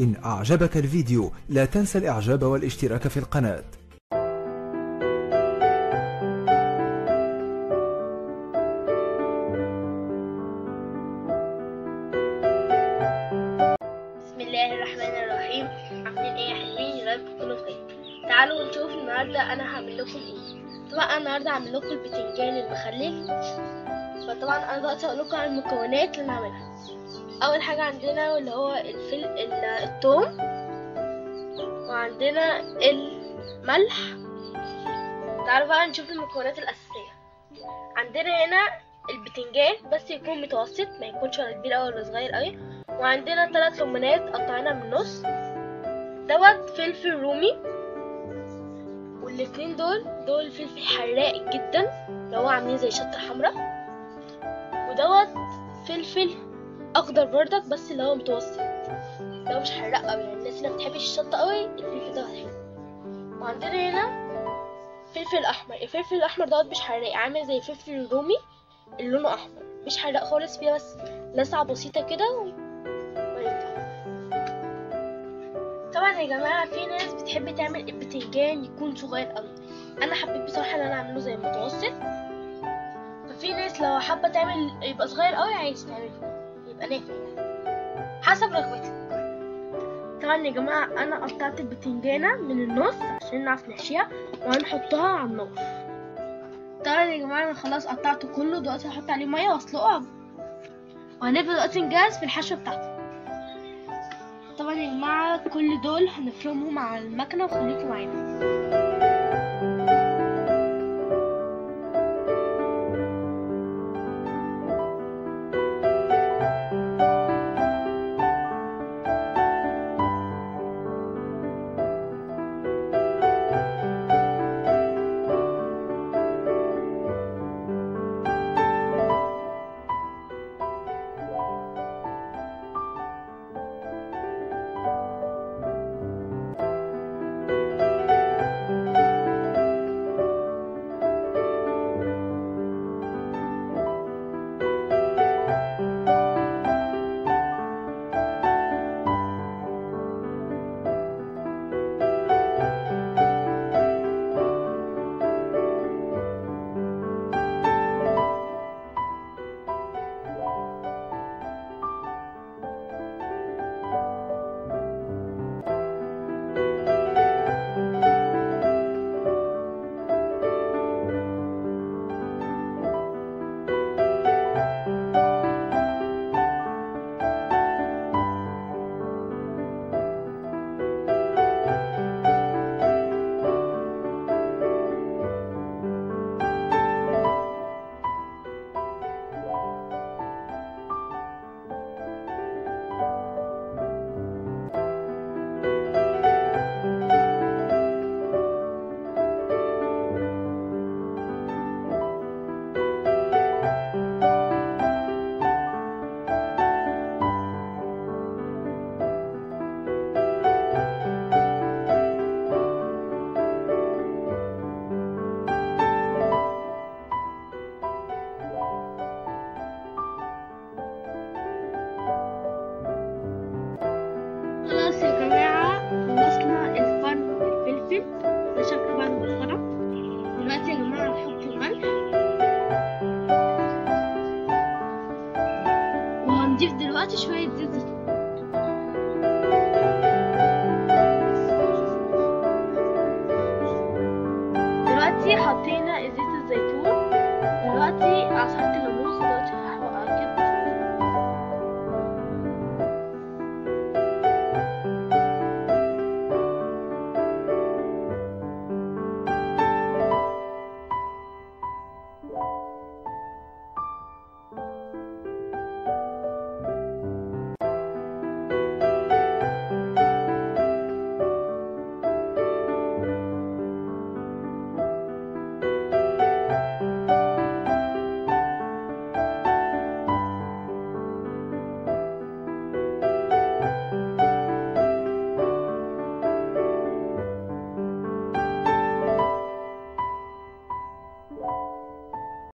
إن أعجبك الفيديو لا تنسى الإعجاب والاشتراك في القناة بسم الله الرحمن الرحيم عاملين ايه يا حلوين يا رب تكونوا بخير تعالوا نشوف النهارده انا هعمل لكم ايه طبعا انا النهارده هعمل لكم البتنجان المخلل فطبعا انا دلوقتي هقول لكم عن المكونات اللي انا هعملها اول حاجه عندنا اللي هو الفل ال- الثوم وعندنا الملح تعالوا بقى نشوف المكونات الاساسيه عندنا هنا البتنجان بس يكون متوسط ما يكونش ولا كبير قوي ولا صغير قوي وعندنا ثلاث ليمونات قطعنا من النص دوت فلفل رومي والاتنين دول دول فلفل حراق جدا اللي هو عاملين زي شطة حمراء ودوت فلفل اخضر بردك بس اللي هو متوسط اللي هو مش حراق قوي يعني الناس اللي ما بتحبش الشطة قوي الفلفل دوت حلو وعندنا هنا فلفل احمر الفلفل الاحمر دوت مش حراق عامل زي الفلفل الرومي اللي لونه احمر مش حراق خالص فيها بس لسعة بسيطة كده وينفع طبعا يا جماعة في ناس بتحب تعمل البتنجان يكون صغير قوي انا حبيت بصراحة ان انا اعمله زي المتوسط ففي ناس لو حابة تعمل يبقى صغير قوي عايز تعمله يبقى نافع يعني حسب رغبتك طبعا يا جماعة انا قطعت البتنجانة من النص عشان نعرف نحشيها وهنحطها على النار طبعا يا جماعة انا خلاص قطعته كله دلوقتي هحط عليه مية واسلقه وهنبدأ دلوقتي نجهز في الحشوة بتاعته طبعا يا جماعة كل دول هنفرمهم على المكنة وخليكم معانا